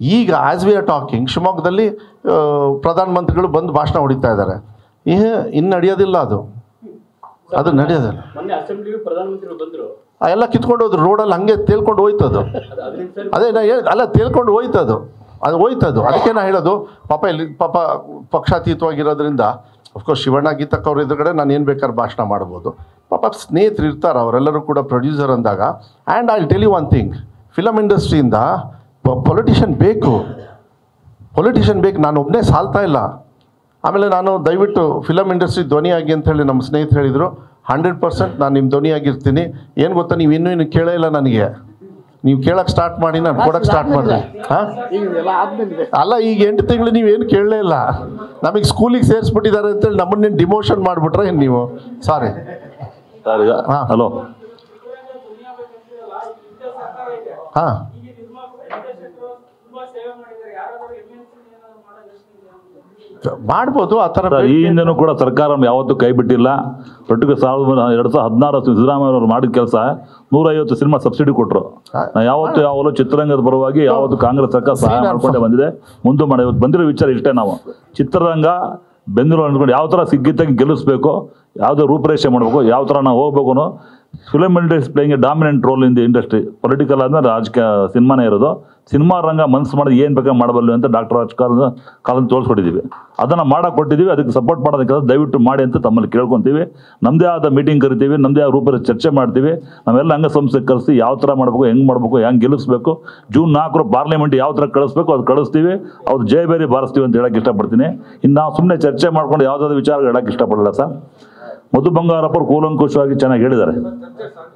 ಈಗ as we are talking ಶಿವಮೊಗ್ಗದಲ್ಲಿ ಆ, ಪ್ರಧಾನಮಂತ್ರಿಗಳು ಬಂದು ಭಾಷಣ ಹೊಡಿತಾ ಇದ್ದಾರೆ ಇನ್ನು ನಡೆಯೋದಿಲ್ಲ ಅದು ಅದು ನಡೆಯೋದಿಲ್ಲ ಮೊನ್ನೆ ಅಸೆಂಬ್ಲಿಗೆ ಪ್ರಧಾನಮಂತ್ರಿಗಳು ಬಂದ್ರು ಆ ಎಲ್ಲ ಕಿತ್ಕೊಂಡು ಹೋದ್ರು ರೋಡಲ್ಲಿ ಹಂಗೆ ತೇಲ್ಕೊಂಡು ಹೋಯ್ತದು ಅದು ಹದಿನೆಂಟು ಸಾವಿರ ಅದೇ ನಾ ಹೇಳಿ ಅಲ್ಲ ತೇಲ್ಕೊಂಡು ಹೋಯ್ತದು ಅದು ಹೋಯ್ತದು ಅದಕ್ಕೆ ನಾ ಹೇಳೋದು ಪಾಪ ಇಲ್ಲಿ ಪಾಪ ಪಕ್ಷಾತೀತವಾಗಿರೋದ್ರಿಂದ ಅಫ್ಕೋರ್ಸ್ ಶಿವಣ್ಣ ಗೀತಕ್ಕ ಅವ್ರ ಎದುರುಗಡೆ ನಾನು ಏನು ಬೇಕಾದ್ರೆ ಭಾಷಣ ಮಾಡ್ಬೋದು ಪಾಪ ಸ್ನೇಹಿತರು ಇರ್ತಾರೆ ಅವರೆಲ್ಲರೂ ಕೂಡ ಪ್ರೊಡ್ಯೂಸರ್ ಅಂದಾಗ and I tell you one thing film ಇಂಡಸ್ಟ್ರಿಯಿಂದ ಪೊಲಿಟಿಷಿಯನ್ ಬೇಕು ಪೊಲಿಟಿಷಿಯನ್ ಬೇಕು ನಾನು ಒಬ್ಬನೇ ಸಾಲ್ತಾ ಇಲ್ಲ ಆಮೇಲೆ ನಾನು ದಯವಿಟ್ಟು ಫಿಲಮ್ ಇಂಡಸ್ಟ್ರಿ ಧ್ವನಿಯಾಗಿ ಅಂತ ಹೇಳಿ ನಮ್ಮ ಸ್ನೇಹಿತರು ಹೇಳಿದರು ಹಂಡ್ರೆಡ್ ಪರ್ಸೆಂಟ್ ನಾನು ನಿಮ್ಮ ಧ್ವನಿಯಾಗಿರ್ತೀನಿ ಏನು ಗೊತ್ತಾ ನೀವು ಇನ್ನೂ ಇನ್ನು ಕೇಳೇ ಇಲ್ಲ ನನಗೆ ನೀವು ಕೇಳಕ್ಕೆ ಸ್ಟಾರ್ಟ್ ಮಾಡಿ ನಾನು ಕೊಡಕ್ಕೆ ಸ್ಟಾರ್ಟ್ ಮಾಡಿದೆ ಹಾಂ ಅಲ್ಲ ಈಗ ಎಂಟು ತಿಂಗಳು ನೀವೇನು ಕೇಳಲೇ ಇಲ್ಲ ನಮಗೆ ಸ್ಕೂಲಿಗೆ ಸೇರಿಸ್ಬಿಟ್ಟಿದ್ದಾರೆ ಅಂತೇಳಿ ನಮ್ಮನ್ನೇನು ಡಿಮೋಷನ್ ಮಾಡಿಬಿಟ್ರೆ ಏನು ನೀವು ಸಾರಿ ಸರ್ ಈಗ ಹಾ. ಹಲೋ ಹಾಂ ಮಾಡ್ಬೋದು ಆ ಥರ ಸರ್ ಈ ಹಿಂದೆನೂ ಕೂಡ ಸರ್ಕಾರ ಯಾವತ್ತೂ ಕೈ ಬಿಟ್ಟಿಲ್ಲ ಒಟ್ಟಿಗೆ ಸಾವಿರದ ಎರಡು ಸಾವಿರದ ಹದಿನಾರು ಸಿದ್ದರಾಮಯ್ಯ ಅವರು ಮಾಡಿದ ಕೆಲಸ ನೂರೈವತ್ತು ಸಿನಿಮಾ ಸಬ್ಸಿಡಿ ಕೊಟ್ಟರು ನಾ ಯಾವತ್ತು ಯಾವಾಗಲೂ ಚಿತ್ರರಂಗದ ಪರವಾಗಿ ಯಾವತ್ತು ಕಾಂಗ್ರೆಸ್ ಸರ್ಕಾರ ಸಹಾಯ ಮಾಡ್ಕೊಂಡೇ ಬಂದಿದೆ ಮುಂದೆ ಮಾಡಿ ಇವತ್ತು ಬಂದಿರೋ ವಿಚಾರ ಇಷ್ಟೇ ನಾವು ಚಿತ್ರರಂಗ ಬೆಂಗಳೂರು ಅಂದ್ಕೊಂಡು ಯಾವ ಥರ ಸಿಗ್ಗಿತ್ತಾಗಿ ಗೆಲ್ಲಿಸ್ಬೇಕು ಯಾವುದೇ ರೂಪರೇಷೆ ಮಾಡಬೇಕು ಯಾವ ಥರ ನಾವು ಹೋಗ್ಬೇಕು ಅನ್ನೋ film industry playing a dominant role in the industry political ಆದ್ಮೇಲೆ ರಾಜಕೀಯ ಸಿನಿಮಾನೇ ಇರೋದು ಸಿನಿಮಾ ರಂಗ ಮನಸ್ಸು ಮಾಡೋದು ಏನು ಬೇಕಾದ್ರೆ ಮಾಡಬಲ್ಲ ಅಂತ ಡಾಕ್ಟರ್ ರಾಜಕಾರಣ ಕಾಲನ್ನು ತೋರಿಸ್ಕೊಟ್ಟಿದ್ದೀವಿ ಅದನ್ನು ಮಾಡಕ್ಕೆ ಕೊಟ್ಟಿದ್ದೀವಿ ಅದಕ್ಕೆ ಸಪೋರ್ಟ್ ಮಾಡೋದಕ್ಕೆ ದಯವಿಟ್ಟು ಮಾಡಿ ಅಂತ ತಮ್ಮಲ್ಲಿ ಕೇಳ್ಕೊತೀವಿ ನಮ್ಮದೇ ಆದ ಮೀಟಿಂಗ್ ಕರಿತೀವಿ ನಮ್ಮದೇ ಆದ ರೂಪದಲ್ಲಿ ಚರ್ಚೆ ಮಾಡ್ತೀವಿ ನಾವೆಲ್ಲ ಅಂಗಸಂಸ್ಥೆ ಕರೆಸಿ ಯಾವ ಥರ ಮಾಡಬೇಕು ಹೆಂಗೆ ಮಾಡಬೇಕು ಹೆಂಗೆ ಗೆಲ್ಲಿಸ್ಬೇಕು ಜೂನ್ ನಾಲ್ಕರ ಪಾರ್ಲಿಮೆಂಟ್ ಯಾವ ಥರ ಕಳಿಸ್ಬೇಕು ಅದು ಕಳಿಸ್ತೀವಿ ಅವ್ರು ಜಯಬೇರಿ ಬಾರಿಸ್ತೀವಿ ಅಂತ ಹೇಳಕ್ಕೆ ಇಷ್ಟಪಡ್ತೀನಿ ಇನ್ನು ನಾವು ಸುಮ್ಮನೆ ಚರ್ಚೆ ಮಾಡ್ಕೊಂಡು ಯಾವುದಾದ್ರು ವಿಚಾರ ಹೇಳಕ್ಕೆ ಇಷ್ಟಪಡಲ್ಲ ಸರ್ ಮಧು ಬಂಗಾರಪ್ಪ ಅವ್ರು ಕೂಲಂಕುಷವಾಗಿ ಚೆನ್ನಾಗಿ ಹೇಳಿದ್ದಾರೆ